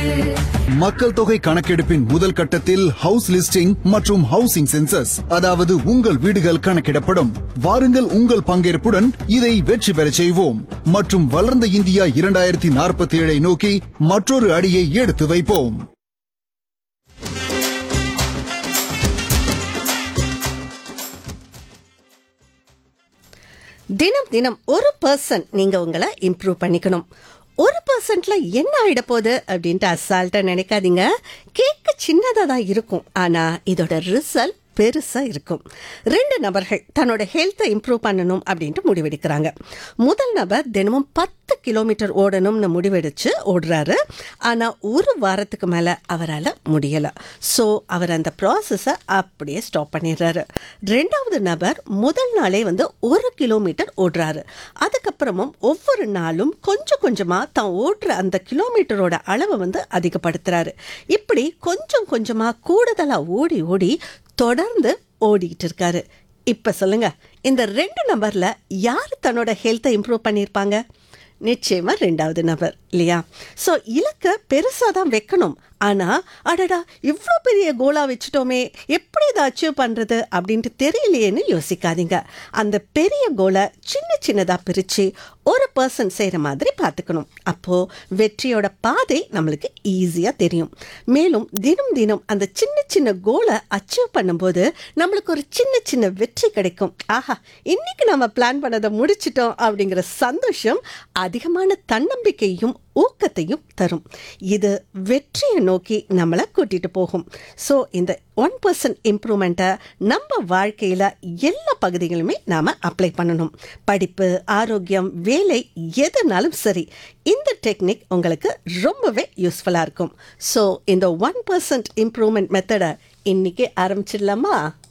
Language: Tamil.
மக்கள் தொகை கணக்கெடுப்பின் முதல் கட்டத்தில் ஹவுஸ் லிஸ்டிங் மற்றும் ஹவுசிங் சென்சஸ் அதாவது உங்கள் வீடுகள் கணக்கிடப்படும் வாருங்கள் உங்கள் பங்கேற்புடன் இதை வெற்றி பெறச் செய்வோம் மற்றும் வளர்ந்த இந்தியா இரண்டாயிரத்தி நாற்பத்தி ஏழை நோக்கி மற்றொரு அடியை எடுத்து வைப்போம் தினம் தினம் ஒரு பர்சன் நீங்க உங்களை இம்ப்ரூவ் பண்ணிக்கணும் ஒரு பர்சன்ட்ல என்ன ஆயிட போகுது அப்படின்ட்டு அசால்ட்டா நினைக்காதீங்க கேட்க சின்னதா தான் இருக்கும் ஆனா இதோட ரிசல்ட் பெருசா இருக்கும் ரெண்டு நபர்கள் தன்னோட ஹெல்த்தை இம்ப்ரூவ் பண்ணணும் அப்படின்ட்டு முடிவெடுக்கிறாங்க முதல் நபர் தினமும் பத்து கிலோமீட்டர் ஓடணும்னு முடிவெடுச்சு ஓடுறாரு ஆனா ஒரு வாரத்துக்கு மேல அவரால் முடியல ஸோ அவர் அந்த ப்ராசஸை அப்படியே ஸ்டாப் பண்ணிடுறாரு ரெண்டாவது நபர் முதல் நாளே வந்து ஒரு கிலோமீட்டர் ஓடுறாரு அதுக்கப்புறமும் ஒவ்வொரு நாளும் கொஞ்சம் கொஞ்சமா தான் ஓடுற அந்த கிலோமீட்டரோட அளவை வந்து அதிகப்படுத்துறாரு இப்படி கொஞ்சம் கொஞ்சமா கூடுதலா ஓடி ஓடி தொடர்ந்து ஓடிக்கிட்டு இருக்காரு இப்ப சொல்லுங்க இந்த ரெண்டு நபர்ல யார் தன்னோட ஹெல்த்தை இம்ப்ரூவ் பண்ணியிருப்பாங்க நிச்சயமா ரெண்டாவது நபர் இல்லையா ஸோ இலக்கை பெருசாக தான் வைக்கணும் ஆனால் அடடா இவ்வளோ பெரிய கோலா வச்சுட்டோமே எப்படி இதை அச்சீவ் பண்ணுறது அப்படின்ட்டு தெரியலையேன்னு யோசிக்காதீங்க அந்த பெரிய கோலை சின்ன சின்னதாக பிரித்து ஒரு பர்சன் செய்கிற மாதிரி பார்த்துக்கணும் அப்போது வெற்றியோட பாதை நம்மளுக்கு ஈஸியாக தெரியும் மேலும் தினம் தினம் அந்த சின்ன சின்ன கோலை அச்சீவ் பண்ணும்போது நம்மளுக்கு ஒரு சின்ன சின்ன வெற்றி கிடைக்கும் ஆஹா இன்னைக்கு நம்ம பிளான் பண்ணதை முடிச்சிட்டோம் அப்படிங்கிற சந்தோஷம் அதிகமான தன்னம்பிக்கையும் ஊக்கத்தையும் தரும் இது வெற்றியை நோக்கி நம்மளை கூட்டிட்டு போகும் ஸோ இந்த ஒன் பர்சன்ட் இம்ப்ரூவ்மெண்ட்டை நம்ம வாழ்க்கையில் எல்லா பகுதிகளுமே நாம் அப்ளை பண்ணணும் படிப்பு ஆரோக்கியம் வேலை எதுனாலும் சரி இந்த டெக்னிக் உங்களுக்கு ரொம்பவே யூஸ்ஃபுல்லாக இருக்கும் ஸோ இந்த ஒன் பர்சன்ட் இம்ப்ரூவ்மெண்ட் மெத்தடை இன்னைக்கு ஆரம்பிச்சிடலாமா